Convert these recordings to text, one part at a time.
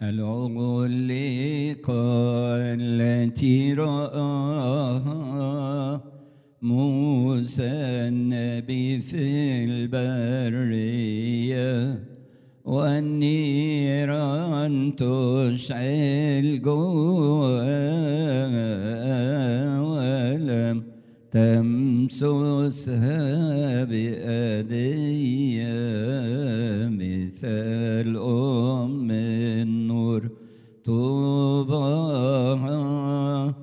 العليقة التي رآها موسى النبي في البرية والنيران تشعل جواها ولم تمسسها بأذية مثل أم النور طوباها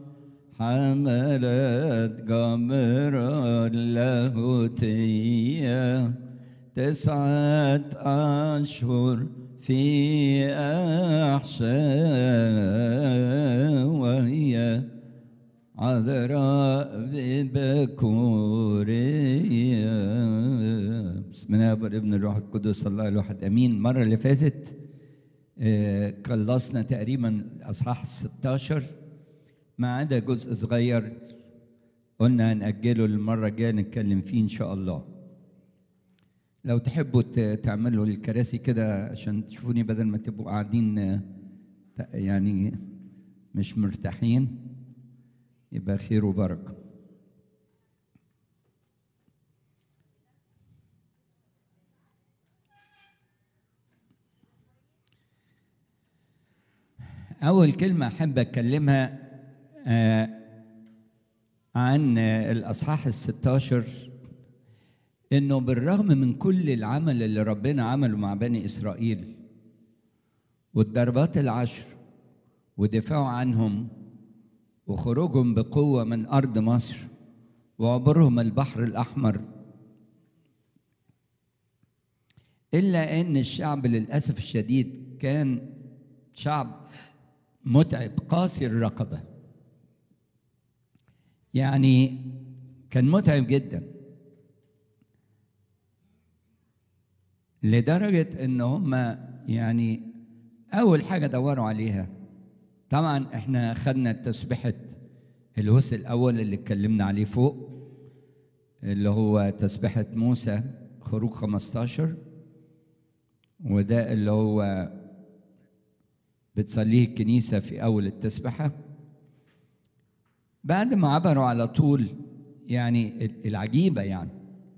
حملت جمر اللاهوتية تسعة أشهر في أحشاء وهي عذراء ببكورية بسم الله والابن الروح القدس الله الواحد امين المره اللي فاتت آه، خلصنا تقريبا الاصحاح 16 ما عدا جزء صغير قلنا هنأجله المرة الجاية نتكلم فيه إن شاء الله. لو تحبوا ت- تعملوا الكراسي كده عشان تشوفوني بدل ما تبقوا قاعدين آه، ت- يعني مش مرتاحين يبقى خير وبركة. أول كلمة أحب أتكلمها آه، عن آه، الأصحاح الستاشر إنه بالرغم من كل العمل اللي ربنا عمله مع بني إسرائيل والضربات العشر ودفاعه عنهم وخروجهم بقوة من أرض مصر وعبورهم البحر الأحمر إلا أن الشعب للأسف الشديد كان شعب متعب قاسي الرقبة يعني كان متعب جدا لدرجة ان هم يعني اول حاجة دوروا عليها طبعا احنا خدنا تسبيحة الهوس الاول اللي اتكلمنا عليه فوق اللي هو تسبيحة موسى خروج 15 وده اللي هو بتصليه الكنيسة في أول التسبحة بعد ما عبروا على طول يعني العجيبة يعني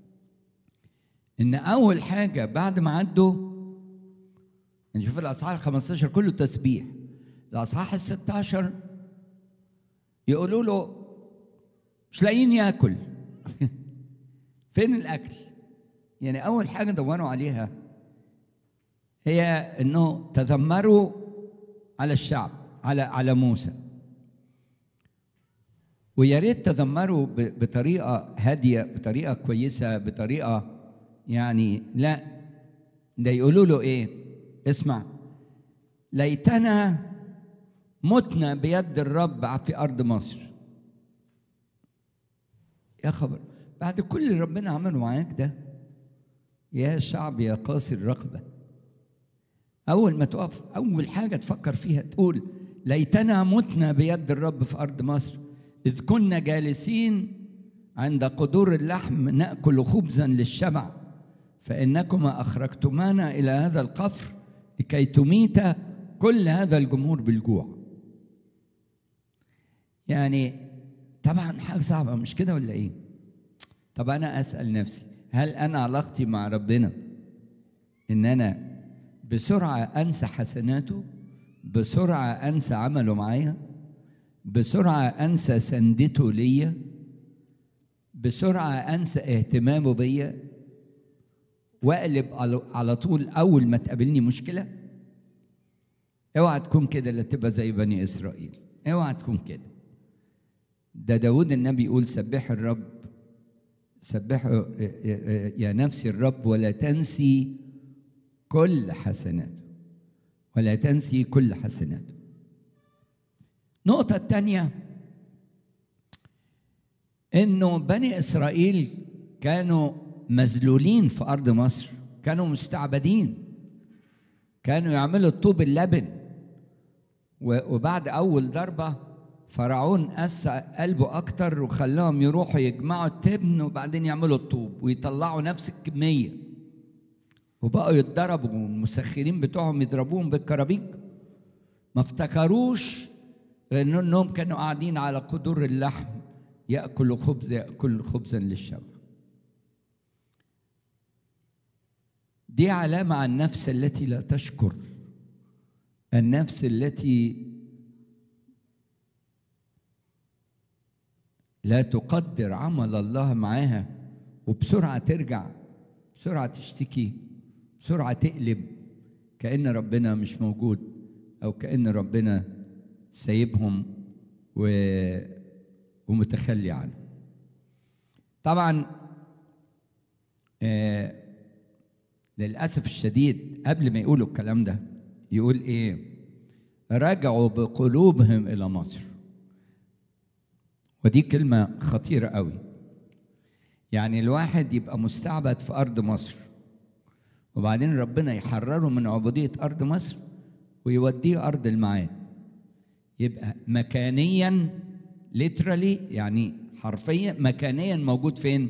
إن أول حاجة بعد ما عدوا نشوف الأصحاح ال 15 كله تسبيح الأصحاح ال 16 يقولوا له مش لاقيين ياكل فين الأكل؟ يعني أول حاجة دوروا عليها هي إنه تذمروا على الشعب على على موسى ويا ريت تذمروا ب- بطريقه هاديه بطريقه كويسه بطريقه يعني لا ده يقولوا له ايه اسمع ليتنا متنا بيد الرب في ارض مصر يا خبر بعد كل اللي ربنا عمله معاك ده يا شعب يا قاسي الرقبه أول ما تقف أول حاجة تفكر فيها تقول ليتنا متنا بيد الرب في أرض مصر إذ كنا جالسين عند قدور اللحم نأكل خبزا للشبع فإنكما أخرجتمانا إلى هذا القفر لكي تميت كل هذا الجمهور بالجوع يعني طبعا حاجة صعبة مش كده ولا إيه؟ طب أنا أسأل نفسي هل أنا علاقتي مع ربنا إن أنا بسرعة أنسى حسناته بسرعة أنسى عمله معايا بسرعة أنسى سندته ليا بسرعة أنسى اهتمامه بيا وأقلب على- على طول أول ما تقابلني مشكلة اوعى تكون كده لا تبقى زي بني إسرائيل اوعى تكون كده ده داود النبي يقول سبح الرب سبحوا يا نفسي الرب ولا تنسي كل حسناته ولا تنسي كل حسناته النقطة الثانية انه بني اسرائيل كانوا مذلولين في ارض مصر كانوا مستعبدين كانوا يعملوا الطوب اللبن و- وبعد اول ضربه فرعون قسى قلبه اكتر وخلاهم يروحوا يجمعوا التبن وبعدين يعملوا الطوب ويطلعوا نفس الكميه وبقوا يتضربوا والمسخرين بتوعهم يضربوهم بالكرابيك ما افتكروش غير انهم كانوا قاعدين على قدور اللحم ياكل خبز ياكل خبزا للشبع دي علامه عن النفس التي لا تشكر النفس التي لا تقدر عمل الله معاها وبسرعه ترجع بسرعه تشتكي بسرعه تقلب كان ربنا مش موجود او كان ربنا سايبهم و... ومتخلي عنهم طبعا آه للاسف الشديد قبل ما يقولوا الكلام ده يقول ايه رجعوا بقلوبهم الى مصر ودي كلمه خطيره قوي يعني الواحد يبقى مستعبد في ارض مصر وبعدين ربنا يحرره من عبوديه ارض مصر ويوديه ارض الميعاد يبقى مكانيا ليترالي يعني حرفيا مكانيا موجود فين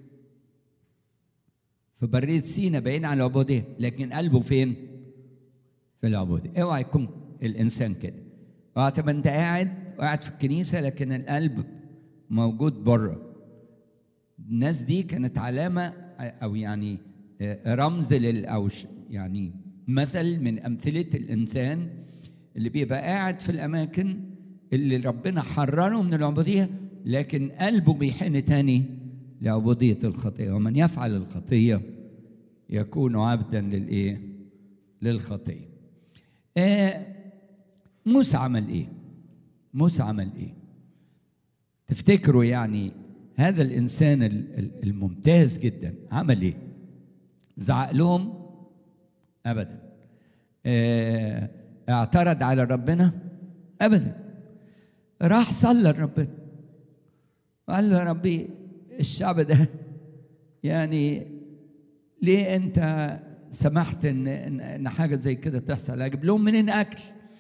في برية سينا بعيد عن العبودية لكن قلبه فين في العبودية اوعى يكون الانسان كده اوعى تبقى انت قاعد قاعد في الكنيسة لكن القلب موجود بره الناس دي كانت علامة او يعني رمز لل او يعني مثل من امثلة الانسان اللي بيبقى قاعد في الاماكن اللي ربنا حرره من العبودية لكن قلبه بيحن تاني لعبودية الخطية ومن يفعل الخطية يكون عبدا للإيه؟ للخطية آه موسى عمل إيه؟ موسى عمل إيه؟ تفتكروا يعني هذا الإنسان الممتاز جدا عمل إيه؟ زعق لهم؟ أبدا آه اعترض على ربنا؟ أبدا راح صلى لربنا وقال له يا ربي الشعب ده يعني ليه انت سمحت ان ان حاجه زي كده تحصل اجيب لهم منين اكل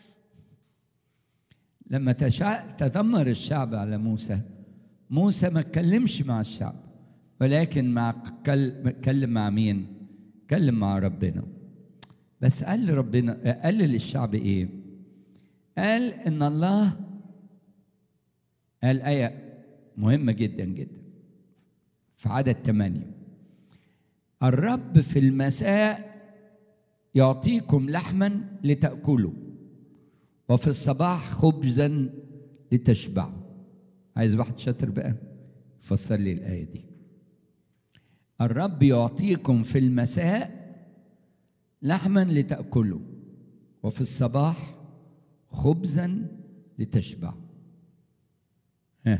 لما تشع... تذمر الشعب على موسى موسى ما اتكلمش مع الشعب ولكن مع اتكلم مع مين اتكلم مع ربنا بس قال لربنا قال للشعب ايه قال ان الله قال ايه مهمه جدا جدا في عدد ثمانية الرب في المساء يعطيكم لحما لتأكلوا وفي الصباح خبزا لتشبعوا عايز واحد شاطر بقى فسر لي الآية دي الرب يعطيكم في المساء لحما لتأكلوا وفي الصباح خبزا لتشبعوا ها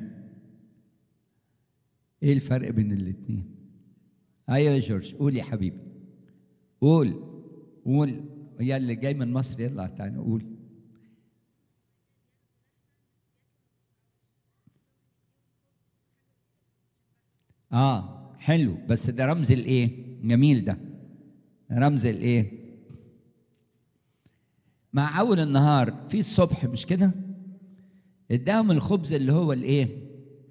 ايه الفرق بين الاثنين ايوه يا جورج قول يا حبيبي قول قول يا اللي جاي من مصر يلا تعالى قول اه حلو بس ده رمز الايه جميل ده رمز الايه مع اول النهار في الصبح مش كده اداهم الخبز اللي هو الايه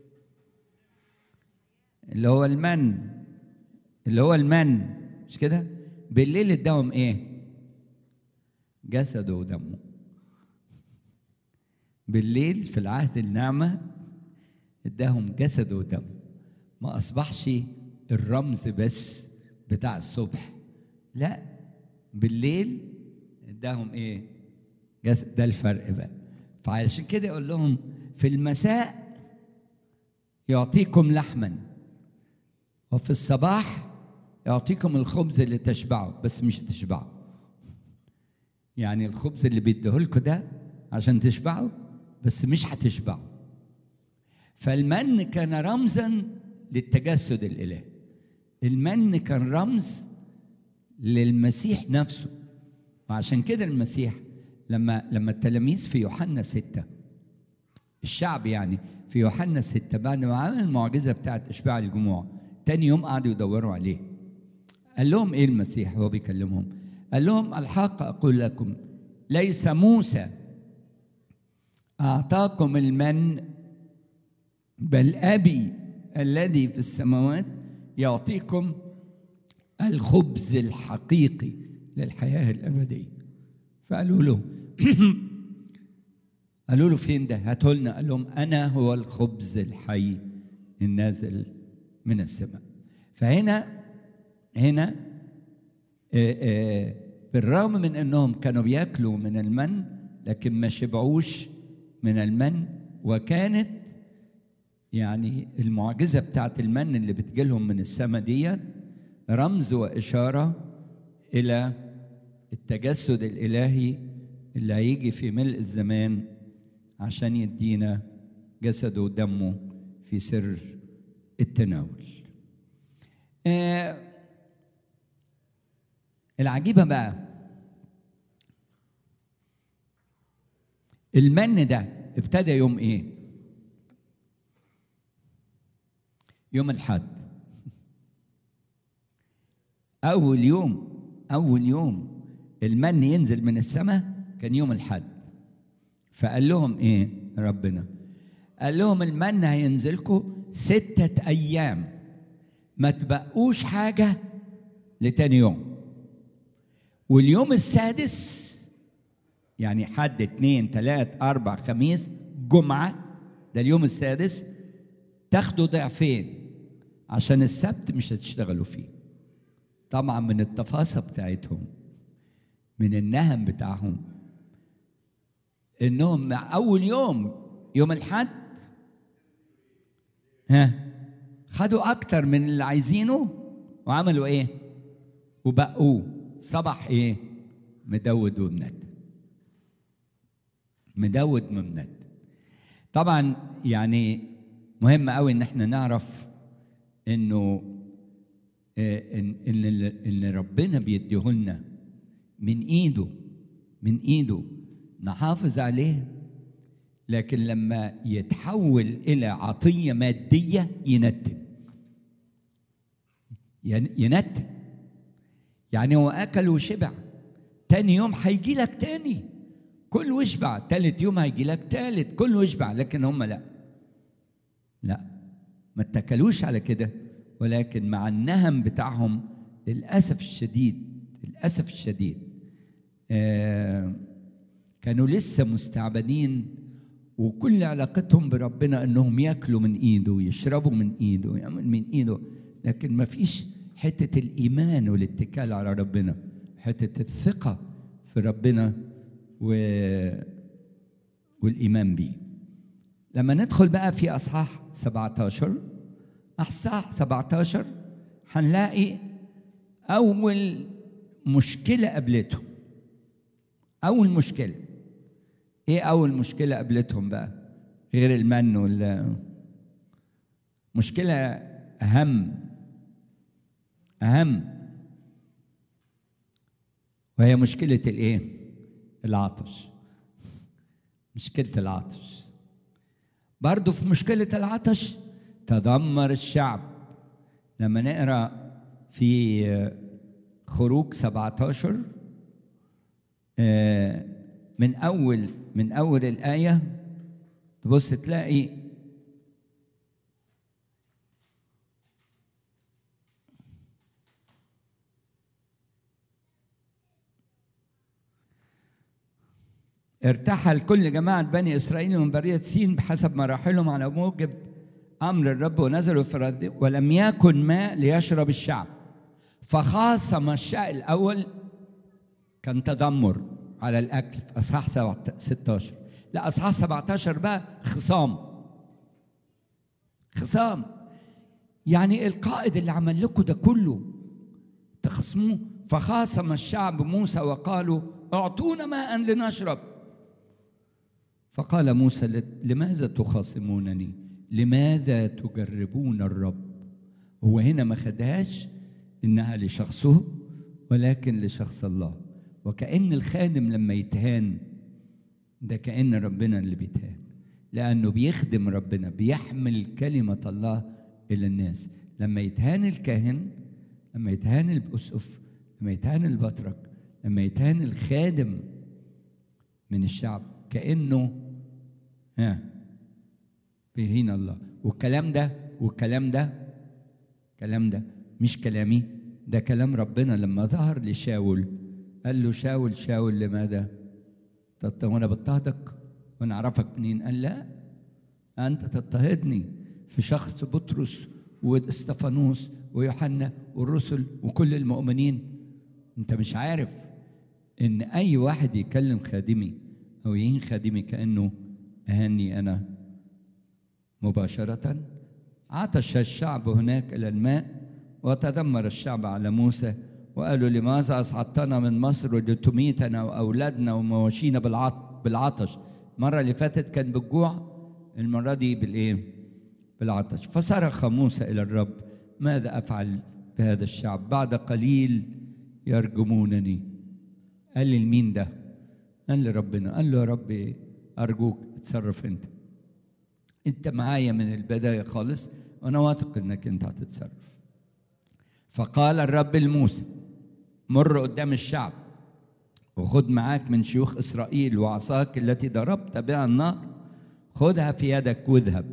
اللي هو المن اللي هو المن مش كده بالليل اداهم ايه جسده ودمه بالليل في العهد النعمة اداهم جسده ودمه ما أصبحش الرمز بس بتاع الصبح لا بالليل اداهم ايه جسد ده الفرق بقى فعشان كده يقول لهم في المساء يعطيكم لحما وفي الصباح يعطيكم الخبز اللي تشبعوا بس مش تشبعوا يعني الخبز اللي بيديهولكوا ده عشان تشبعوا بس مش هتشبعوا فالمن كان رمزا للتجسد الالهي المن كان رمز للمسيح نفسه وعشان كده المسيح لما لما التلاميذ في يوحنا ستة الشعب يعني في يوحنا ستة بعد ما عمل المعجزة بتاعت إشباع الجموع تاني يوم قعدوا يدوروا عليه قال لهم إيه المسيح وهو بيكلمهم قال لهم الحق أقول لكم ليس موسى أعطاكم المن بل أبي الذي في السماوات يعطيكم الخبز الحقيقي للحياة الأبدية فقالوا له قالوا له فين ده هاته لنا قال لهم انا هو الخبز الحي النازل من السماء فهنا هنا آه، آه، بالرغم من انهم كانوا بياكلوا من المن لكن ما شبعوش من المن وكانت يعني المعجزه بتاعت المن اللي بتجيلهم من السماء ديت رمز واشاره الى التجسد الالهي اللي هيجي في ملء الزمان عشان يدينا جسده ودمه في سر التناول آه العجيبه بقى المن ده ابتدى يوم ايه يوم الحد اول يوم اول يوم المن ينزل من السماء كان يوم الحد فقال لهم ايه ربنا قال لهم المن هينزلكم ستة أيام ما تبقوش حاجة لتاني يوم واليوم السادس يعني حد اتنين تلات أربع خميس جمعة ده اليوم السادس تاخدوا ضعفين عشان السبت مش هتشتغلوا فيه طبعا من التفاصيل بتاعتهم من النهم بتاعهم انهم مع اول يوم يوم الحد ها خدوا اكتر من اللي عايزينه وعملوا ايه وبقوه صبح ايه مدود ومند مدود ومند طبعا يعني مهم قوي ان احنا نعرف انه آه، ان ان اللي ربنا بيديهولنا من ايده من ايده نحافظ عليه لكن لما يتحول الى عطيه ماديه ينتن ين- ينتن يعني هو اكل وشبع تاني يوم هيجي لك تاني كل واشبع تالت يوم هيجي لك تالت كل واشبع لكن هم لا لا ما اتكلوش على كده ولكن مع النهم بتاعهم للاسف الشديد للاسف الشديد آه كانوا لسه مستعبدين وكل علاقتهم بربنا انهم ياكلوا من ايده ويشربوا من ايده ويعملوا من ايده لكن ما فيش حته الايمان والاتكال على ربنا حته الثقه في ربنا و... والايمان بيه لما ندخل بقى في اصحاح 17 اصحاح 17 هنلاقي اول مشكله قابلته اول مشكله ايه اول مشكله قابلتهم بقى غير المن ولا مشكله اهم اهم وهي مشكله الايه العطش مشكله العطش برضه في مشكله العطش تذمر الشعب لما نقرا في خروج 17 آه، من اول من اول الايه تبص تلاقي ارتحل كل جماعة بني إسرائيل من برية سين بحسب مراحلهم على موجب أمر الرب ونزلوا في الرد ولم يكن ماء ليشرب الشعب فخاصم الشاء الأول كان تذمر على الأكل في أصحاح 16 لا أصحاح 17 بقى خصام خصام يعني القائد اللي عمل لكم ده كله تخصموه فخاصم الشعب موسى وقالوا اعطونا ماء لنشرب فقال موسى لماذا تخاصمونني لماذا تجربون الرب هو هنا ما خدهاش انها لشخصه ولكن لشخص الله وكأن الخادم لما يتهان ده كأن ربنا اللي بيتهان لأنه بيخدم ربنا بيحمل كلمة الله إلى الناس لما يتهان الكاهن لما يتهان الأسقف لما يتهان البطرك لما يتهان الخادم من الشعب كأنه ها بيهين الله والكلام ده والكلام ده الكلام ده مش كلامي ده كلام ربنا لما ظهر لشاول قال له شاول شاول لماذا؟ طب وانا بضطهدك وانا اعرفك منين قال لا انت تضطهدني في شخص بطرس واستفانوس ويوحنا والرسل وكل المؤمنين انت مش عارف ان اي واحد يكلم خادمي او يهين خادمي كانه اهني انا مباشره عطش الشعب هناك الى الماء وتذمر الشعب على موسى وقالوا لماذا اصعدتنا من مصر لتميتنا واولادنا ومواشينا بالعطش المره اللي فاتت كان بالجوع المره دي بالايه بالعطش فصرخ موسى الى الرب ماذا افعل بهذا الشعب بعد قليل يرجمونني قال لي لمين ده قال لربنا قال له يا رب ارجوك اتصرف انت انت معايا من البدايه خالص وانا واثق انك انت هتتصرف فقال الرب لموسى مر قدام الشعب وخد معاك من شيوخ اسرائيل وعصاك التي ضربت بها النار خذها في يدك واذهب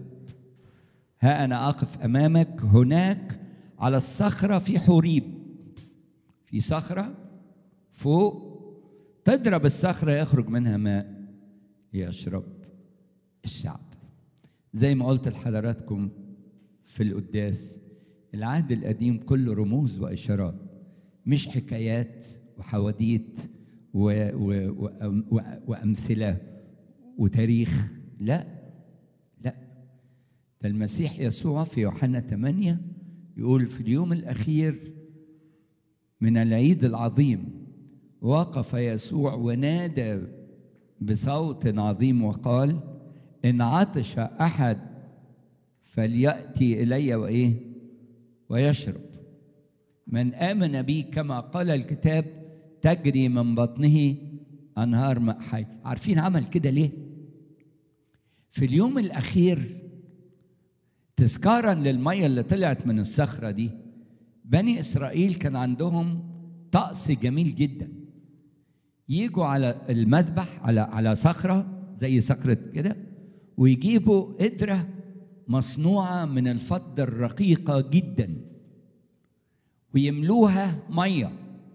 ها انا اقف امامك هناك على الصخره في حوريب في صخره فوق تضرب الصخره يخرج منها ماء يشرب الشعب زي ما قلت لحضراتكم في القداس العهد القديم كله رموز واشارات مش حكايات وحواديت و و و وامثله وتاريخ لا لا ده المسيح يسوع في يوحنا 8 يقول في اليوم الاخير من العيد العظيم وقف يسوع ونادى بصوت عظيم وقال ان عطش احد فلياتي الي وايه ويشرب من امن بي كما قال الكتاب تجري من بطنه انهار ماء حي عارفين عمل كده ليه في اليوم الاخير تذكارا للميه اللي طلعت من الصخره دي بني اسرائيل كان عندهم طقس جميل جدا يجوا على المذبح على على صخره زي صخره كده ويجيبوا قدره مصنوعه من الفضه الرقيقه جدا ويملوها ميه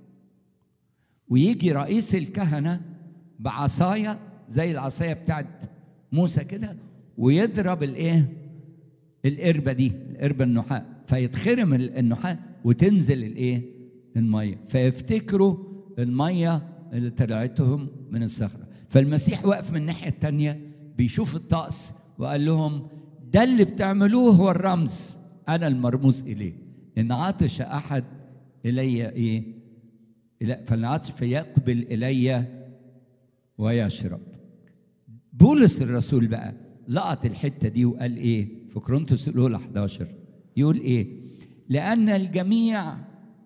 ويجي رئيس الكهنه بعصايه زي العصايه بتاعت موسى كده ويضرب الايه القربه دي القربه النحاء فيتخرم النحاء وتنزل الايه الميه فيفتكروا الميه اللي طلعتهم من الصخره فالمسيح واقف من الناحيه الثانيه بيشوف الطقس وقال لهم ده اللي بتعملوه هو الرمز انا المرموز اليه ان عطش احد الي ايه فالعطش فيقبل الي ويشرب بولس الرسول بقى لقط الحته دي وقال ايه في كورنثوس الاولى 11 يقول ايه لان الجميع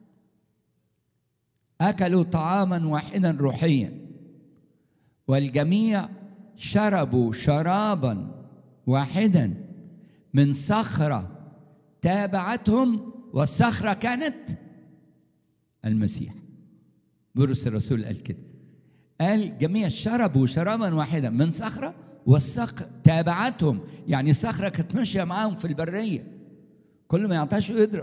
اكلوا طعاما واحدا روحيا والجميع شربوا شرابا واحدا من صخره تابعتهم والصخره كانت المسيح بولس الرسول قال كده قال جميع شربوا شرابا واحدا من صخره والصخر تابعتهم يعني الصخره كانت ماشيه معاهم في البريه كل ما يعطشوا يضرب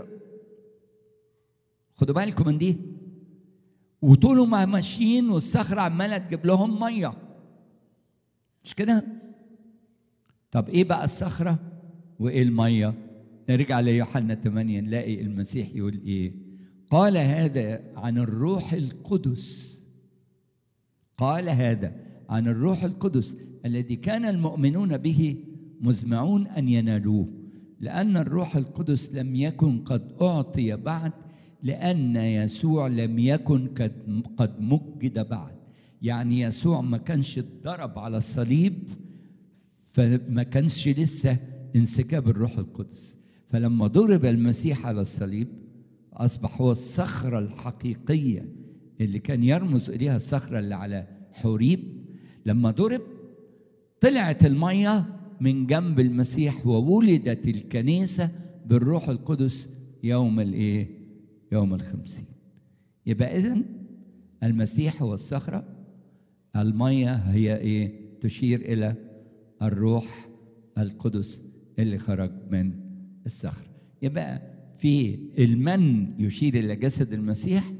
خدوا بالكم من دي وطول ما ماشيين والصخره عماله تجيب لهم ميه مش كده طب ايه بقى الصخره وايه الميه نرجع ليوحنا 8 نلاقي المسيح يقول ايه قال هذا عن الروح القدس قال هذا عن الروح القدس الذي كان المؤمنون به مزمعون ان ينالوه لان الروح القدس لم يكن قد اعطي بعد لان يسوع لم يكن قد قد مجد بعد يعني يسوع ما كانش اتضرب على الصليب فما كانش لسه انسكاب الروح القدس فلما ضرب المسيح على الصليب اصبح هو الصخره الحقيقيه اللي كان يرمز اليها الصخره اللي على حوريب لما ضرب طلعت الميه من جنب المسيح وولدت الكنيسه بالروح القدس يوم الايه يوم الخمسين يبقى اذا المسيح هو الصخره الميه هي ايه تشير الى الروح القدس اللي خرج من الصخر يبقى في المن يشير الى جسد المسيح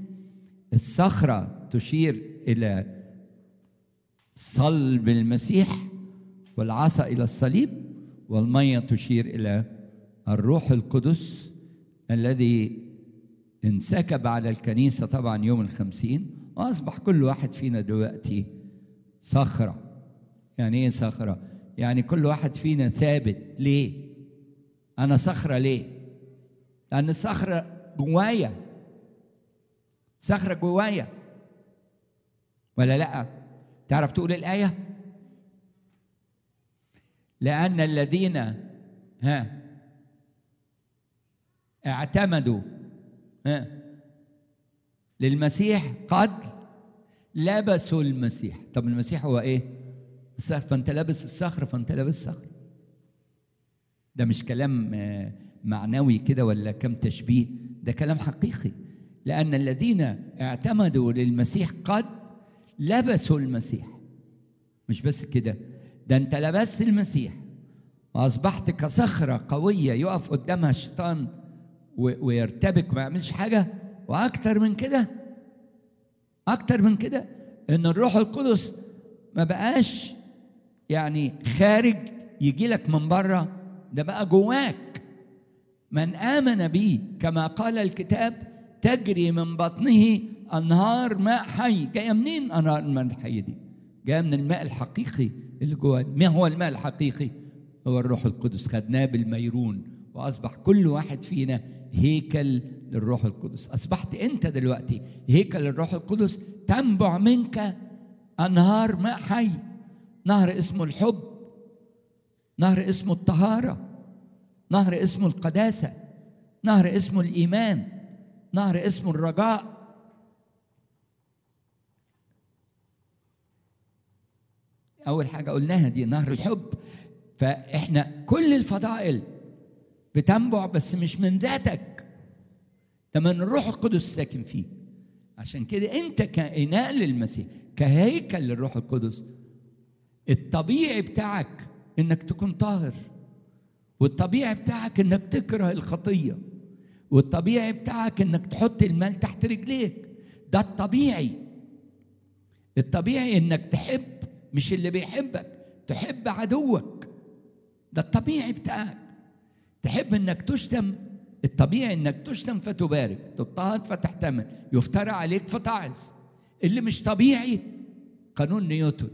الصخره تشير الى صلب المسيح والعصا إلى الصليب والمية تشير إلى الروح القدس الذي انسكب على الكنيسة طبعا يوم الخمسين وأصبح كل واحد فينا دلوقتي صخرة يعني إيه صخرة؟ يعني كل واحد فينا ثابت ليه؟ أنا صخرة ليه؟ لأن الصخرة جوايا صخرة جوايا ولا لأ؟ تعرف تقول الآية؟ لأن الذين ها اعتمدوا ها للمسيح قد لبسوا المسيح طب المسيح هو ايه الصخر فانت لابس الصخر فانت لابس صخر ده مش كلام معنوي كده ولا كم تشبيه ده كلام حقيقي لأن الذين اعتمدوا للمسيح قد لبسوا المسيح مش بس كده ده انت لبست المسيح واصبحت كصخره قويه يقف قدامها الشيطان ويرتبك وما يعملش حاجه واكتر من كده اكتر من كده ان الروح القدس ما بقاش يعني خارج يجي لك من بره ده بقى جواك من امن بي كما قال الكتاب تجري من بطنه انهار ماء حي جايه منين انهار الماء الحي دي جايه من الماء الحقيقي اللي جوه ما هو الماء الحقيقي هو الروح القدس خدناه بالميرون واصبح كل واحد فينا هيكل للروح القدس اصبحت انت دلوقتي هيكل للروح القدس تنبع منك انهار ماء حي نهر اسمه الحب نهر اسمه الطهاره نهر اسمه القداسه نهر اسمه الايمان نهر اسمه الرجاء اول حاجه قلناها دي نهر الحب فاحنا كل الفضائل بتنبع بس مش من ذاتك ده من الروح القدس ساكن فيك عشان كده انت كإناء للمسيح كهيكل للروح القدس الطبيعي بتاعك انك تكون طاهر والطبيعي بتاعك انك تكره الخطيه والطبيعي بتاعك انك تحط المال تحت رجليك ده الطبيعي الطبيعي انك تحب مش اللي بيحبك تحب عدوك ده الطبيعي بتاعك تحب انك تشتم الطبيعي انك تشتم فتبارك تضطهد فتحتمل يفترى عليك فتعظ اللي مش طبيعي قانون نيوتن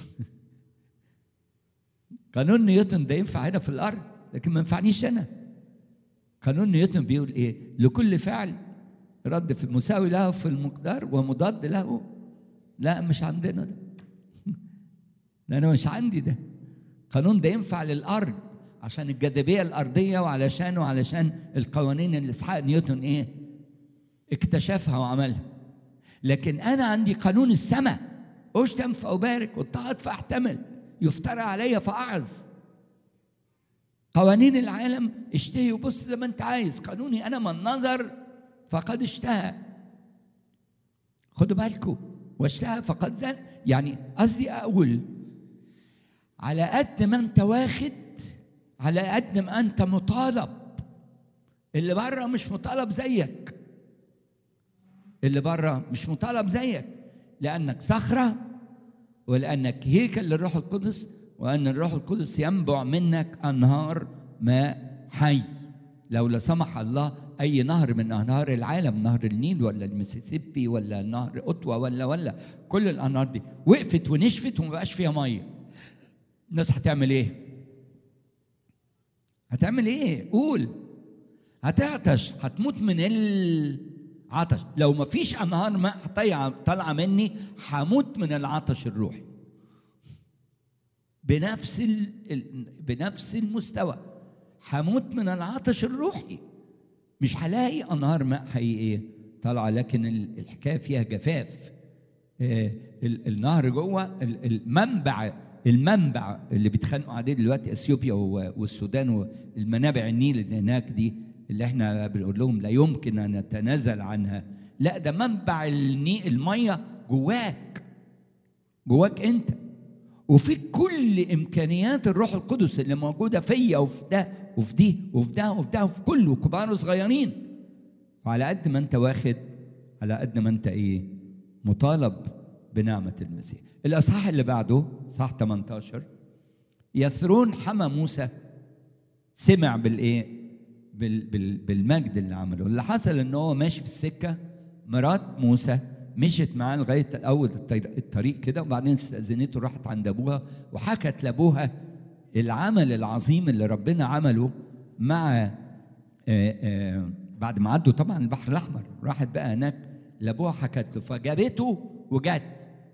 قانون نيوتن ده ينفع هنا في الارض لكن ما ينفعنيش انا قانون نيوتن بيقول ايه لكل فعل رد في مساوي له في المقدار ومضاد له لا مش عندنا ده ده انا مش عندي ده القانون ده ينفع للارض عشان الجاذبيه الارضيه وعلشان وعلشان القوانين اللي اسحاق نيوتن ايه اكتشفها وعملها لكن انا عندي قانون السماء اشتم فابارك واضطهد فاحتمل يفترى علي فاعظ قوانين العالم اشتهي وبص زي ما انت عايز قانوني انا من نظر فقد اشتهى خدوا بالكم واشتهى فقد زن يعني قصدي اقول على قد ما انت واخد على قد ما انت مطالب اللي بره مش مطالب زيك اللي بره مش مطالب زيك لانك صخره ولانك هيكل للروح القدس وان الروح القدس ينبع منك انهار ماء حي لو لا سمح الله اي نهر من انهار العالم نهر النيل ولا المسيسيبي ولا نهر اوتوا ولا ولا كل الانهار دي وقفت ونشفت وما بقاش فيها ميه الناس هتعمل ايه هتعمل ايه قول هتعطش هتموت من العطش لو ما فيش انهار ماء طالعه مني هموت من العطش الروحي بنفس ال... بنفس المستوى هموت من العطش الروحي مش هلاقي انهار ماء حقيقيه طالعه لكن الحكايه فيها جفاف النهر جوه المنبع المنبع اللي بيتخانقوا عليه دلوقتي اثيوبيا والسودان والمنابع النيل اللي هناك دي اللي احنا بنقول لهم لا يمكن ان نتنازل عنها لا ده منبع الني الميه جواك جواك انت وفي كل امكانيات الروح القدس اللي موجوده فيا وفي ده وفي دي وفي ده وفي ده وفي كله كبار وصغيرين وعلى قد ما انت واخد على قد ما انت ايه مطالب بنعمه المسيح الاصحاح اللي بعده صح 18 يثرون حمى موسى سمع بالايه بال بال بالمجد اللي عمله اللي حصل ان هو ماشي في السكه مرات موسى مشت معاه لغايه اول الطريق, الطريق كده وبعدين استاذنته راحت عند ابوها وحكت لابوها العمل العظيم اللي ربنا عمله مع آآ آآ بعد ما عدوا طبعا البحر الاحمر راحت بقى هناك لابوها حكت له فجابته وجت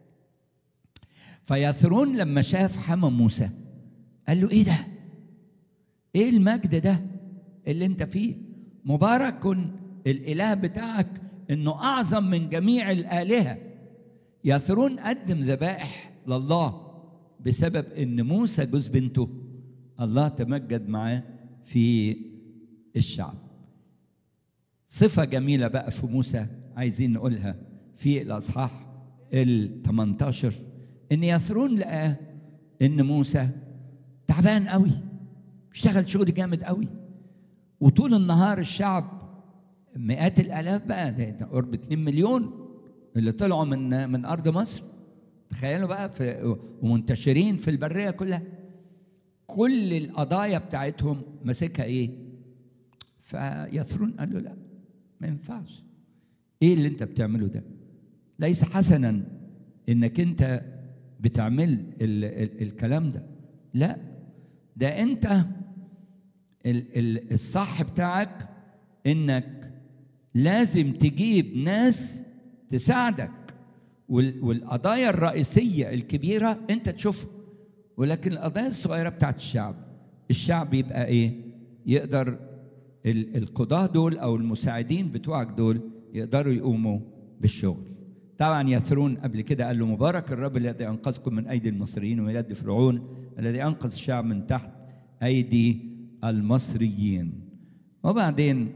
فيثرون لما شاف حمى موسى قال له ايه ده ايه المجد ده اللي انت فيه مبارك الاله بتاعك انه اعظم من جميع الالهه يثرون قدم ذبائح لله بسبب ان موسى جوز بنته الله تمجد معاه في الشعب صفة جميلة بقى في موسى عايزين نقولها في الأصحاح ال 18 إن يثرون لقاه إن موسى تعبان قوي اشتغل شغل جامد قوي وطول النهار الشعب مئات الالاف بقى ده قرب 2 مليون اللي طلعوا من من ارض مصر تخيلوا بقى في ومنتشرين في البريه كلها كل القضايا بتاعتهم ماسكها ايه؟ فيثرون قال له لا ما ينفعش ايه اللي انت بتعمله ده؟ ليس حسنا انك انت بتعمل ال ال الكلام ده لا ده انت ال ال الصح بتاعك انك لازم تجيب ناس تساعدك والقضايا الرئيسيه الكبيره انت تشوفها ولكن القضايا الصغيره بتاعت الشعب الشعب يبقى ايه يقدر القضاه دول او المساعدين بتوعك دول يقدروا يقوموا بالشغل طبعا يثرون قبل كده قال له مبارك الرب الذي انقذكم من ايدي المصريين ومن يد فرعون الذي انقذ الشعب من تحت ايدي المصريين وبعدين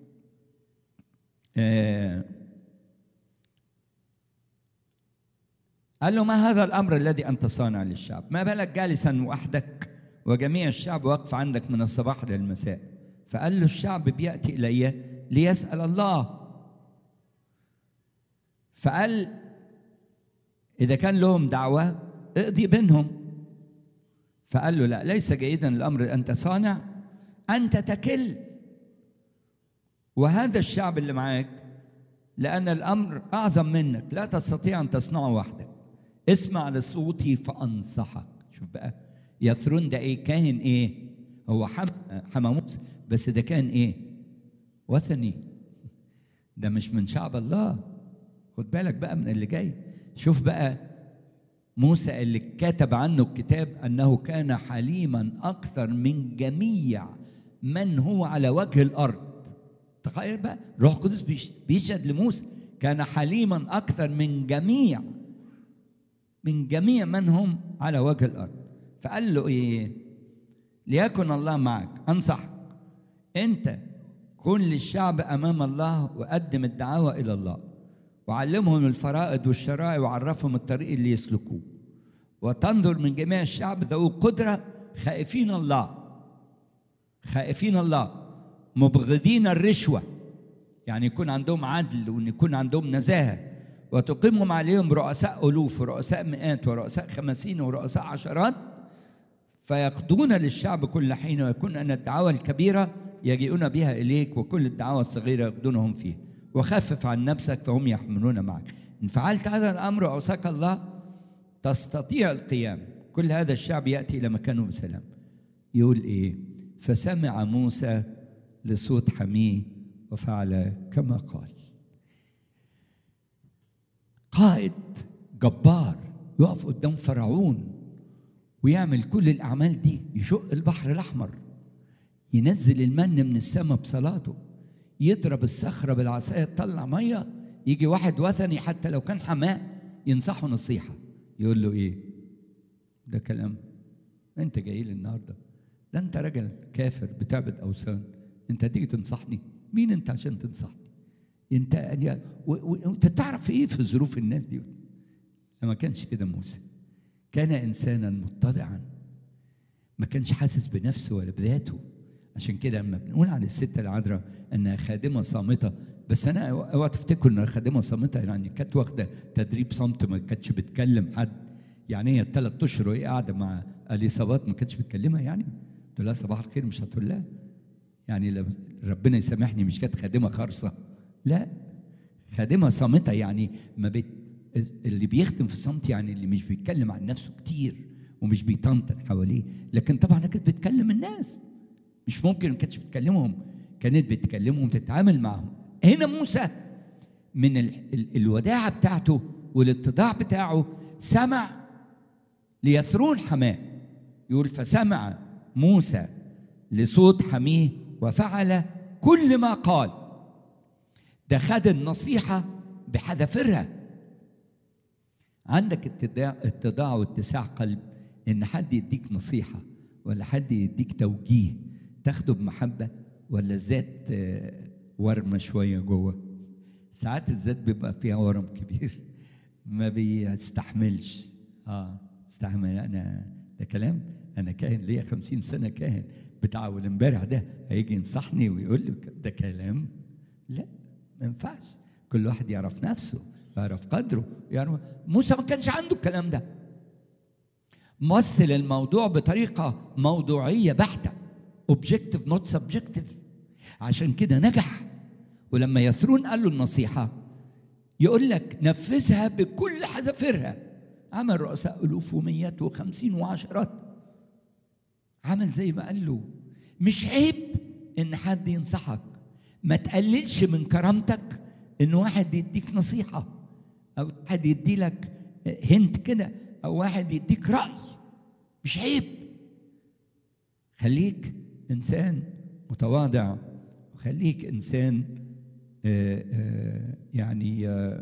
آه قال له ما هذا الامر الذي انت صانع للشعب ما بالك جالسا وحدك وجميع الشعب واقف عندك من الصباح للمساء فقال له الشعب بياتي الي ليسال الله فقال اذا كان لهم دعوه اقضي بينهم فقال له لا ليس جيدا الامر انت صانع انت تكل وهذا الشعب اللي معاك لان الامر اعظم منك لا تستطيع ان تصنعه وحدك اسمع لصوتي فانصحك شوف بقى يثرون ده ايه كاهن ايه هو حم حماموس بس ده كان ايه وثني ده مش من شعب الله خد بالك بقى من اللي جاي شوف بقى موسى اللي كتب عنه الكتاب انه كان حليما اكثر من جميع من هو على وجه الارض تخيل بقى روح القدس بيشهد لموسى كان حليما اكثر من جميع من جميع من هم على وجه الارض فقال له ايه ليكن الله معك انصحك انت كن للشعب امام الله وقدم الدعوه الى الله وعلمهم الفرائض والشرائع وعرفهم الطريق اللي يسلكوه وتنظر من جميع الشعب ذوي قدره خائفين الله خائفين الله مبغضين الرشوه يعني يكون عندهم عدل وان يكون عندهم نزاهه وتقيمهم عليهم رؤساء ألوف ورؤساء مئات ورؤساء خمسين ورؤساء عشرات فيقضون للشعب كل حين ويكون أن الدعوة الكبيرة يجيئون بها إليك وكل الدعوة الصغيرة يقضونهم فيها وخفف عن نفسك فهم يحملون معك إن فعلت هذا الأمر أوصاك الله تستطيع القيام كل هذا الشعب يأتي إلى مكانه بسلام يقول إيه فسمع موسى لصوت حميه وفعل كما قال قائد جبار يقف قدام فرعون ويعمل كل الاعمال دي يشق البحر الاحمر ينزل المن من السماء بصلاته يضرب الصخره بالعصايه تطلع ميه يجي واحد وثني حتى لو كان حماه ينصحه نصيحه يقول له ايه ده كلام انت جاي لي النهارده ده انت راجل كافر بتعبد اوثان انت تيجي تنصحني مين انت عشان تنصحني انت وانت تعرف ايه في ظروف الناس دي ما كانش كده موسى كان انسانا متضعا ما كانش حاسس بنفسه ولا بذاته عشان كده لما بنقول عن الست العذراء انها خادمه صامته بس انا اوعى تفتكروا انها خادمه صامته يعني كانت واخده تدريب صمت ما كانتش بتكلم حد يعني هي ثلاث اشهر وهي قاعده مع اليصابات ما كانتش بتكلمها يعني تقول لها صباح الخير مش هتقول لها يعني لو ربنا يسامحني مش كانت خادمه خرصه لا خادمه صامته يعني ما بت... اللي بيخدم في الصمت يعني اللي مش بيتكلم عن نفسه كتير ومش بيطنطن حواليه لكن طبعا كانت بتكلم الناس مش ممكن ما كانتش بتكلمهم كانت بتكلمهم وتتعامل معهم هنا موسى من ال... ال... الوداعه بتاعته والاتضاع بتاعه سمع ليسرون حماه يقول فسمع موسى لصوت حميه وفعل كل ما قال ده خد النصيحة بحذافيرها عندك اتضاع, اتضاع واتساع قلب ان حد يديك نصيحة ولا حد يديك توجيه تاخده بمحبة ولا الذات ورمة شوية جوه ساعات الذات بيبقى فيها ورم كبير ما بيستحملش اه استحمل انا ده كلام انا كاهن ليا خمسين سنة كاهن بتاع اول امبارح ده هيجي ينصحني ويقول لي ده كلام لا ما ينفعش كل واحد يعرف نفسه يعرف قدره يعرف موسى ما كانش عنده الكلام ده مثل الموضوع بطريقة موضوعية بحتة objective not subjective عشان كده نجح ولما يثرون قال له النصيحة يقول لك نفذها بكل حذافيرها عمل رؤساء ألوف وميات وخمسين وعشرات عمل زي ما قال له مش عيب إن حد ينصحك ما تقللش من كرامتك إن واحد يديك نصيحة أو واحد يدي لك هنت كده أو واحد يديك رأي مش عيب خليك إنسان متواضع وخليك إنسان آآ آآ يعني آآ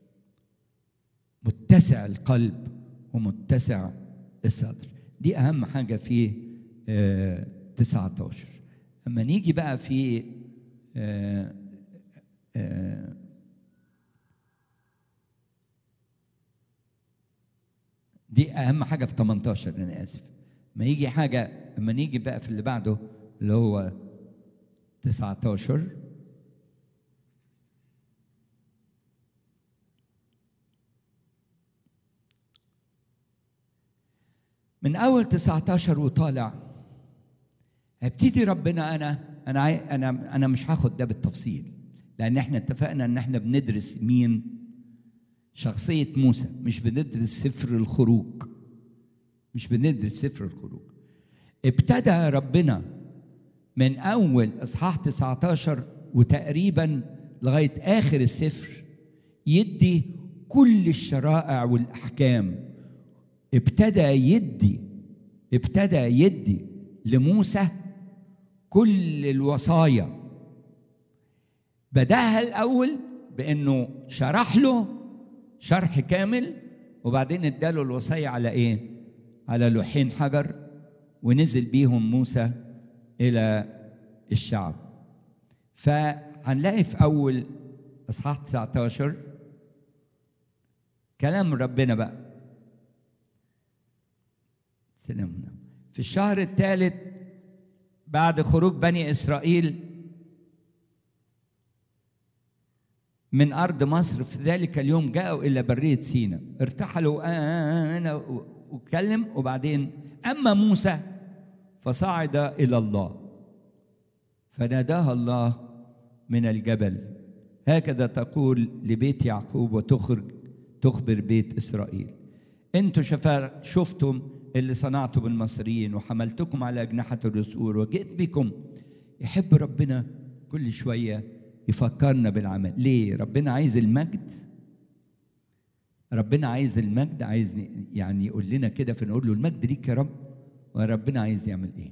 متسع القلب ومتسع الصدر دي أهم حاجة في 19 أما نيجي بقى في دي أهم حاجة في 18 أنا آسف ما يجي حاجة أما نيجي بقى في اللي بعده اللي هو 19 من اول 19 وطالع هبتدي ربنا انا انا عاي... انا انا مش هاخد ده بالتفصيل لان احنا اتفقنا ان احنا بندرس مين شخصية موسى مش بندرس سفر الخروج مش بندرس سفر الخروج ابتدى ربنا من اول اصحاح 19 وتقريبا لغايه اخر السفر يدي كل الشرائع والاحكام ابتدى يدي ابتدى يدي لموسى كل الوصايا بداها الاول بانه شرح له شرح كامل وبعدين اداله الوصايا على ايه على لوحين حجر ونزل بيهم موسى الى الشعب فهنلاقي في اول اصحاح 19 كلام ربنا بقى سلامنا في الشهر الثالث بعد خروج بني اسرائيل من ارض مصر في ذلك اليوم جاءوا الى بريه سينا ارتحلوا انا وكلم وبعدين اما موسى فصعد الى الله فناداها الله من الجبل هكذا تقول لبيت يعقوب وتخرج تخبر بيت اسرائيل انتوا شفا شفتم اللي صنعته بالمصريين وحملتكم على اجنحه الرسول وجئت بكم يحب ربنا كل شويه يفكرنا بالعمل ليه ربنا عايز المجد ربنا عايز المجد عايز يعني يقول لنا كده فنقول له المجد ليك يا رب وربنا عايز يعمل ايه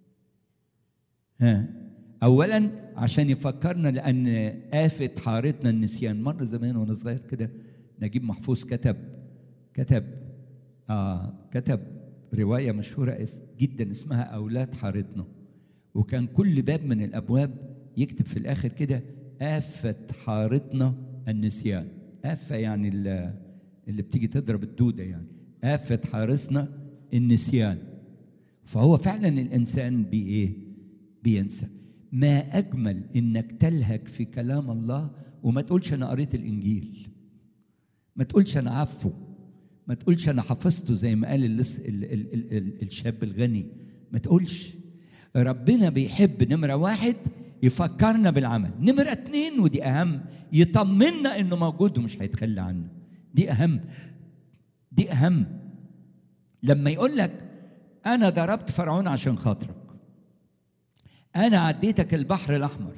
ها اولا عشان يفكرنا لان آفة حارتنا النسيان مر زمان وانا صغير كده نجيب محفوظ كتب كتب آه كتب روايه مشهوره جدا اسمها اولاد حارتنا وكان كل باب من الابواب يكتب في الاخر كده آفة حارتنا النسيان آفة يعني اللي بتيجي تضرب الدودة يعني آفة حارسنا النسيان فهو فعلا الإنسان بإيه؟ بينسى ما أجمل إنك تلهج في كلام الله وما تقولش أنا قريت الإنجيل ما تقولش أنا عفو ما تقولش انا حفظته زي ما قال اللص ال ال ال ال الشاب الغني ما تقولش ربنا بيحب نمرة واحد يفكرنا بالعمل نمرة اتنين ودي أهم يطمنا إنه موجود ومش هيتخلى عنه دي أهم دي أهم لما يقول لك أنا ضربت فرعون عشان خاطرك أنا عديتك البحر الأحمر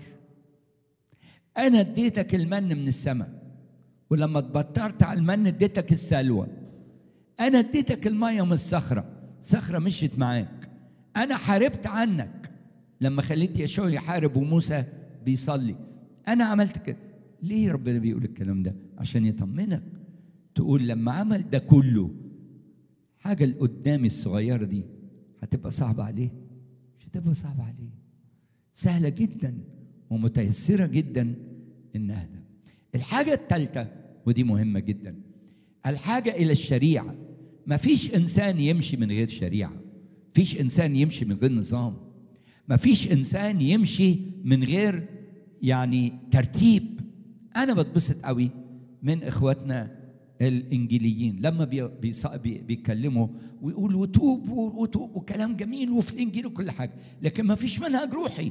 أنا اديتك المن من السماء ولما اتبطرت على المن اديتك السلوى أنا اديتك المية من الصخرة صخرة مشيت معاك أنا حاربت عنك لما خليت يشوع يحارب وموسى بيصلي أنا عملت كده ليه ربنا بيقول الكلام ده عشان يطمنك تقول لما عمل ده كله حاجة اللي قدامي الصغيرة دي هتبقى صعبة عليه مش هتبقى صعبة عليه سهلة جدا ومتيسرة جدا إنها ده الحاجة الثالثة ودي مهمة جدا الحاجة إلى الشريعة ما فيش إنسان يمشي من غير شريعة فيش إنسان يمشي من غير نظام ما فيش إنسان يمشي من غير يعني ترتيب أنا بتبسط قوي من إخواتنا الإنجيليين لما بي بي بيتكلموا ويقولوا وتوب وتوب وكلام جميل وفي الإنجيل وكل حاجة لكن ما فيش منهج روحي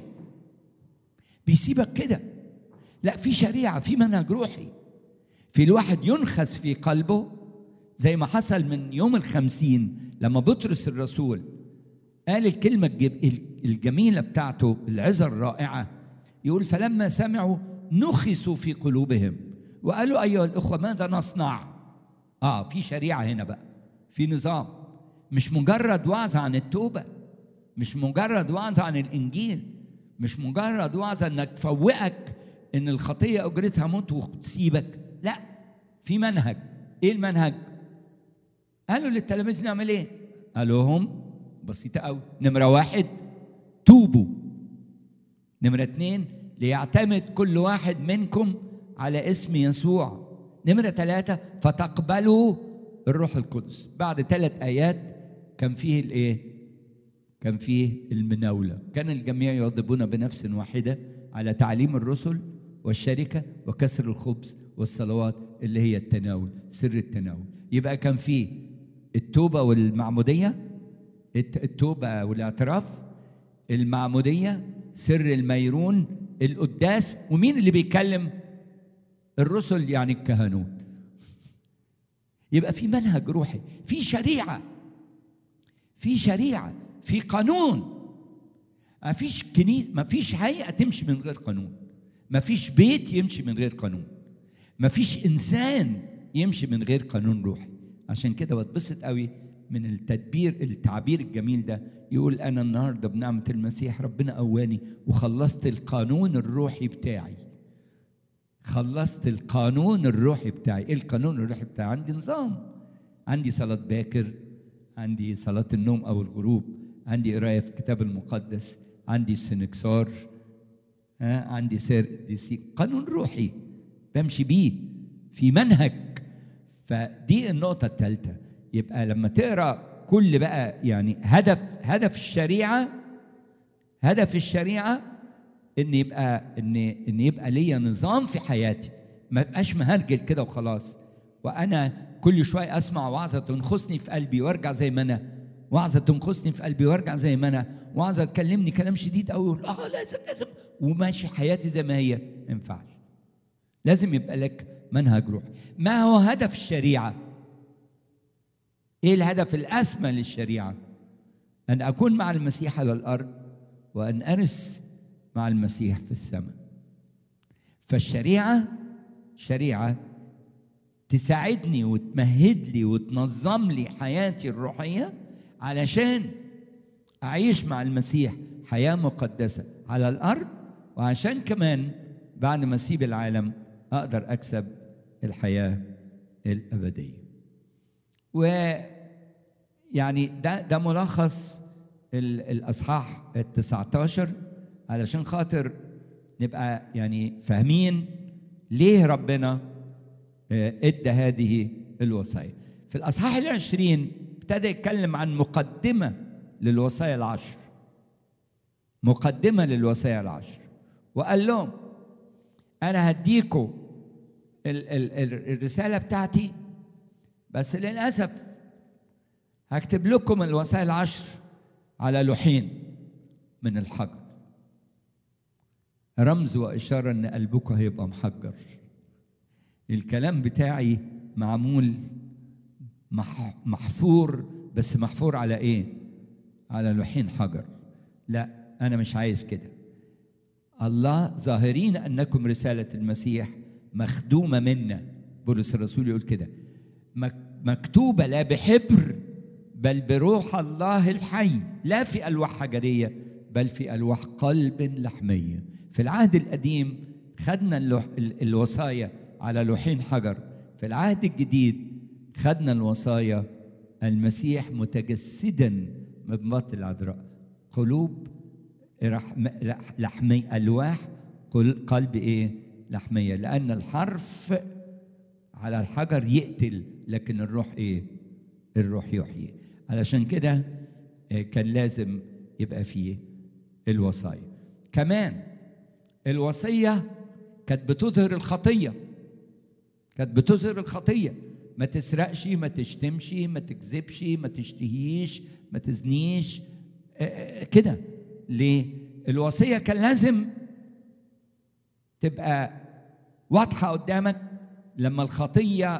بيسيبك كده لا في شريعة في منهج روحي في الواحد ينخس في قلبه زي ما حصل من يوم الخمسين لما بطرس الرسول قال الكلمة الجميلة بتاعته العظة الرائعة يقول فلما سمعوا نخسوا في قلوبهم وقالوا أيها الأخوة ماذا نصنع آه في شريعة هنا بقى في نظام مش مجرد وعظ عن التوبة مش مجرد وعظ عن الإنجيل مش مجرد وعظ انك تفوقك ان الخطيه اجرتها موت وتسيبك لا في منهج ايه المنهج قالوا للتلاميذ نعمل ايه قالوا هم بسيطه قوي نمره واحد توبوا نمره اتنين ليعتمد كل واحد منكم على اسم يسوع نمره ثلاثه فتقبلوا الروح القدس بعد ثلاث ايات كان فيه الايه كان فيه المناولة كان الجميع يغضبون بنفس واحدة على تعليم الرسل والشركة وكسر الخبز والصلوات اللي هي التناول سر التناول يبقى كان فيه التوبة والمعمودية التوبة والاعتراف المعمودية سر الميرون القداس ومين اللي بيتكلم الرسل يعني الكهنوت يبقى في منهج روحي في شريعة في شريعه في قانون ما فيش كنيسة ما فيش هيئة تمشي من غير قانون ما فيش بيت يمشي من غير قانون ما فيش إنسان يمشي من غير قانون روحي عشان كده بتبسط قوي من التدبير التعبير الجميل ده يقول أنا النهاردة بنعمة المسيح ربنا قواني وخلصت القانون الروحي بتاعي خلصت القانون الروحي بتاعي ايه القانون الروحي بتاعي عندي نظام عندي صلاة باكر عندي صلاة النوم أو الغروب عندي قرايه في الكتاب المقدس عندي السنكسار ها عندي سير ديسي قانون روحي بمشي بيه في منهج فدي النقطة الثالثة يبقى لما تقرا كل بقى يعني هدف هدف الشريعة هدف الشريعة ان يبقى ان ان يبقى ليا نظام في حياتي ما ابقاش مهرجل كده وخلاص وانا كل شويه اسمع وعظه تنخسني في قلبي وارجع زي ما انا وعظه تنقصني في قلبي وارجع زي ما انا وعظه تكلمني كلام شديد قوي اه لازم لازم وماشي حياتي زي ما هي ما ينفعش لازم يبقى لك منهج روحي ما هو هدف الشريعه ايه الهدف الاسمى للشريعه ان اكون مع المسيح على الارض وان ارث مع المسيح في السماء فالشريعه شريعه تساعدني وتمهد لي وتنظم لي حياتي الروحيه علشان اعيش مع المسيح حياه مقدسه على الارض وعشان كمان بعد ما اسيب العالم اقدر اكسب الحياه الابديه و يعني ده ده ملخص الاصحاح ال 19 علشان خاطر نبقى يعني فاهمين ليه ربنا ادى هذه الوصايا في الاصحاح العشرين ابتدى يتكلم عن مقدمة للوصايا العشر مقدمة للوصايا العشر وقال لهم أنا هديكم ال- ال- ال- الرسالة بتاعتي بس للاسف هكتب لكم الوصايا العشر على لوحين من الحجر رمز واشاره ان قلبكم هيبقى محجر الكلام بتاعي معمول مح محفور بس محفور على ايه على لوحين حجر لا انا مش عايز كده الله ظاهرين انكم رساله المسيح مخدومه منا بولس الرسول يقول كده مكتوبه لا بحبر بل بروح الله الحي لا في الواح حجريه بل في الواح قلب لحميه في العهد القديم خدنا اللوح الوصايا على لوحين حجر في العهد الجديد خدنا الوصايا المسيح متجسدا من بطن العذراء قلوب لحمي الواح قلب ايه لحميه لان الحرف على الحجر يقتل لكن الروح ايه الروح يحيي علشان كده كان لازم يبقى فيه الوصايا كمان الوصيه كانت بتظهر الخطيه كانت بتظهر الخطيه ما تسرقش ما تشتمش ما تكذبش ما تشتهيش ما تزنيش كده ليه الوصيه كان لازم تبقى واضحه قدامك لما الخطيه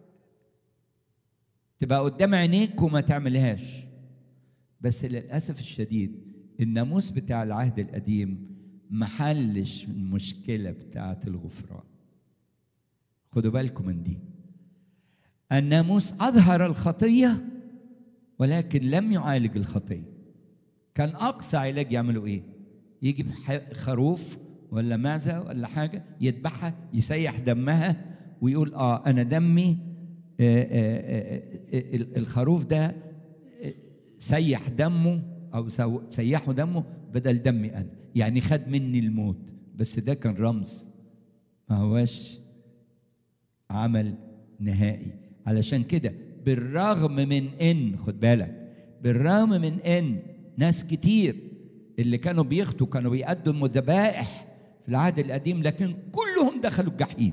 تبقى قدام عينيك وما تعملهاش بس للاسف الشديد الناموس بتاع العهد القديم محلش المشكله بتاعه الغفران خدوا بالكم من دي الناموس اظهر الخطيه ولكن لم يعالج الخطيه كان اقصى علاج يعملوا ايه يجيب خروف ولا معزه ولا حاجه يذبحها يسيح دمها ويقول اه انا دمي آآ آآ آآ الخروف ده سيح دمه او سيحوا دمه بدل دمي انا يعني خد مني الموت بس ده كان رمز ما هواش عمل نهائي علشان كده بالرغم من ان خد بالك بالرغم من ان ناس كتير اللي كانوا بيخطوا كانوا بيقدموا ذبائح في العهد القديم لكن كلهم دخلوا الجحيم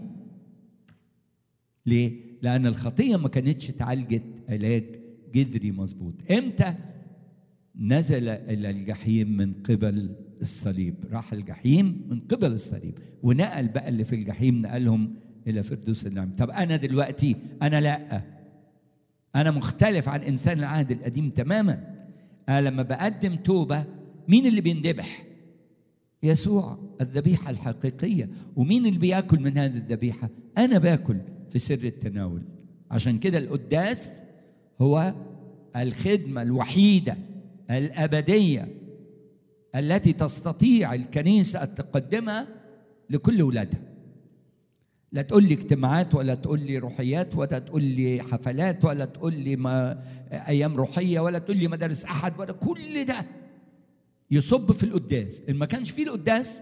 ليه؟ لأن الخطية ما كانتش اتعالجت علاج جذري مظبوط امتى نزل إلى الجحيم من قبل الصليب راح الجحيم من قبل الصليب ونقل بقى اللي في الجحيم نقلهم إلى فردوس النعم طب أنا دلوقتي أنا لأ أنا مختلف عن إنسان العهد القديم تماما أنا لما بقدم توبة مين اللي بيندبح يسوع الذبيحة الحقيقية ومين اللي بياكل من هذه الذبيحة أنا باكل في سر التناول عشان كده القداس هو الخدمة الوحيدة الأبدية التي تستطيع الكنيسة أن تقدمها لكل أولادها لا تقول لي اجتماعات ولا تقول لي روحيات ولا تقول لي حفلات ولا تقول لي ما أيام روحية ولا تقول لي مدارس أحد ولا كل ده يصب في القداس إن ما كانش فيه القداس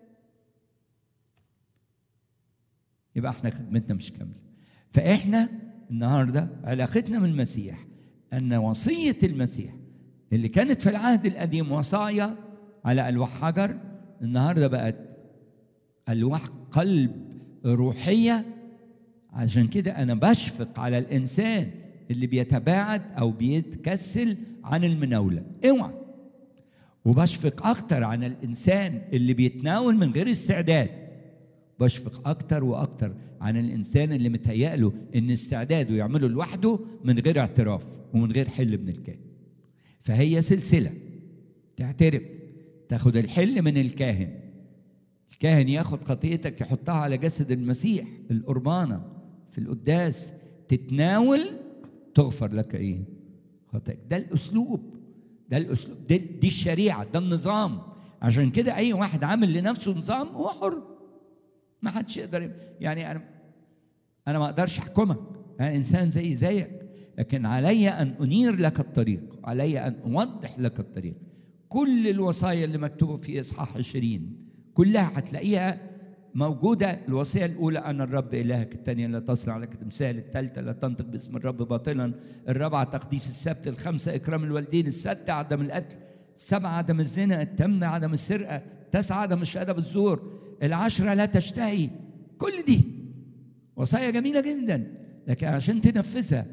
يبقى احنا خدمتنا مش كامله فاحنا النهارده علاقتنا بالمسيح ان وصيه المسيح اللي كانت في العهد القديم وصايا على الواح حجر النهارده بقت الواح قلب روحيه عشان كده انا بشفق على الانسان اللي بيتباعد او بيتكسل عن المناوله اوعى وبشفق اكتر عن الانسان اللي بيتناول من غير استعداد بشفق اكتر واكتر عن الانسان اللي متهيأ له ان استعداده يعمله لوحده من غير اعتراف ومن غير حل من الكاهن فهي سلسله تعترف تاخد الحل من الكاهن الكاهن ياخد خطيتك يحطها على جسد المسيح القربانه في القداس تتناول تغفر لك ايه خطاك ده الاسلوب ده الاسلوب دي, دي الشريعه ده النظام عشان كده اي واحد عامل لنفسه نظام هو حر ما حدش يقدر يعني انا انا ما اقدرش احكمك انا انسان زي زيك لكن علي ان انير لك الطريق علي ان اوضح لك الطريق كل الوصايا اللي مكتوبه في اصحاح 20 كلها هتلاقيها موجودة الوصية الأولى أنا الرب إلهك الثانية لا تصنع لك تمثال الثالثة لا تنطق باسم الرب باطلا الرابعة تقديس السبت الخمسة إكرام الوالدين الستة عدم القتل السبعة عدم الزنا الثامنة عدم السرقة التاسعة عدم الشهادة بالزور العشرة لا تشتهي كل دي وصايا جميلة جدا لكن عشان تنفذها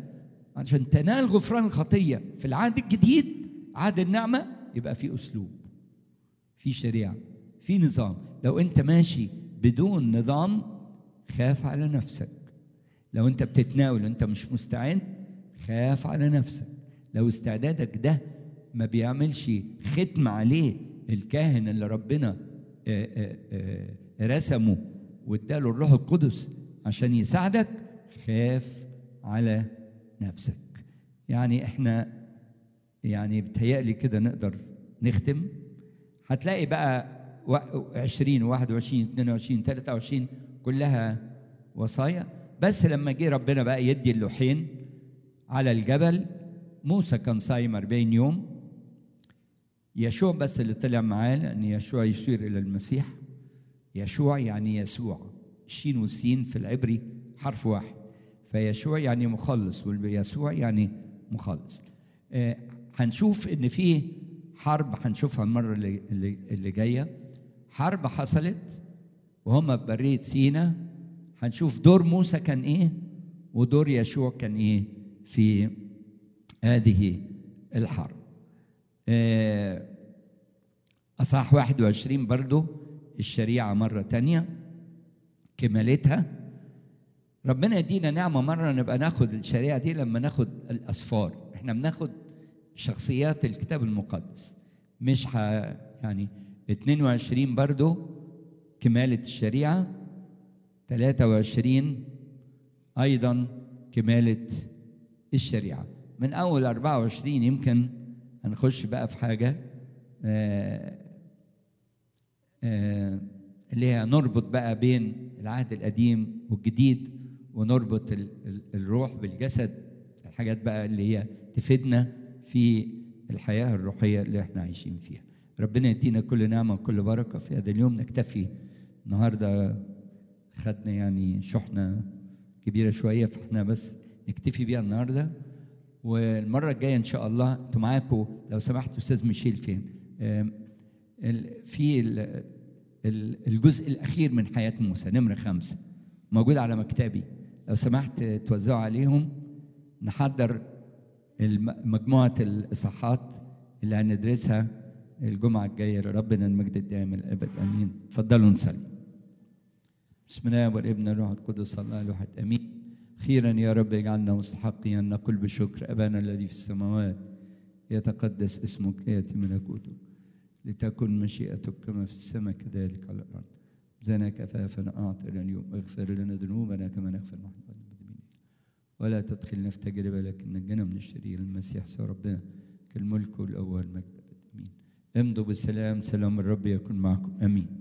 عشان تنال غفران الخطيه في العهد الجديد عهد النعمه يبقى في اسلوب في شريعه في نظام لو انت ماشي بدون نظام خاف على نفسك لو انت بتتناول وانت مش مستعد خاف على نفسك لو استعدادك ده ما بيعملش ختم عليه الكاهن اللي ربنا آه، آه، آه، رسمه واداله الروح القدس عشان يساعدك خاف على نفسك يعني احنا يعني بتهيألي كده نقدر نختم هتلاقي بقى و- 20 21 22 23 كلها وصايا بس لما جه ربنا بقى يدي اللوحين على الجبل موسى كان صايم 40 يوم يشوع بس اللي طلع معاه لان يشوع يشير الى المسيح يشوع يعني يسوع الشين والسين في العبري حرف واحد فيشوع يعني مخلص ويسوع يعني مخلص آه، هنشوف ان في حرب هنشوفها المره اللي, اللي, اللي جايه حرب حصلت وهم في بريه سينا هنشوف دور موسى كان ايه ودور يشوع كان ايه في هذه الحرب آه، أصحاح 21 برضو الشريعة مرة تانية كمالتها ربنا يدينا نعمة مرة نبقى ناخد الشريعة دي لما ناخد الأسفار احنا بناخد شخصيات الكتاب المقدس مش ح... يعني 22 برضو كمالة الشريعة 23 أيضا كمالة الشريعة من أول 24 يمكن هنخش بقى في حاجة آه آه اللي هي نربط بقى بين العهد القديم والجديد ونربط ال- ال- الروح بالجسد الحاجات بقى اللي هي تفيدنا في الحياة الروحية اللي احنا عايشين فيها ربنا يدينا كل نعمة وكل بركة في هذا اليوم نكتفي النهاردة خدنا يعني شحنة كبيرة شوية فاحنا بس نكتفي بيها النهارده والمرة الجاية إن شاء الله أنتوا معاكم لو سمحت أستاذ ميشيل فين؟ آم، ال- في ال- ال- الجزء الأخير من حياة موسى نمرة خمسة موجود على مكتبي لو سمحت توزعوا عليهم نحضر الم- مجموعة الإصحاحات اللي هندرسها الجمعة الجاية لربنا المجد الدائم الأبد آمين اتفضلوا نصلي بسم الله والابن الروح القدس الله الواحد امين خيرا يا رب اجعلنا مستحقين ان نقول بشكر ابانا الذي في السماوات يتقدس اسمك لياتي ملكوتك لتكن مشيئتك كما في السماء كذلك على الارض زنا كفافنا اعطنا اليوم اغفر لنا ذنوبنا كما نغفر نحن المذنبين ولا تدخلنا في تجربه لكن نجنا من الشرير المسيح سوى ربنا كالملك والاول مجد أبد. امين امضوا بالسلام سلام الرب يكن معكم امين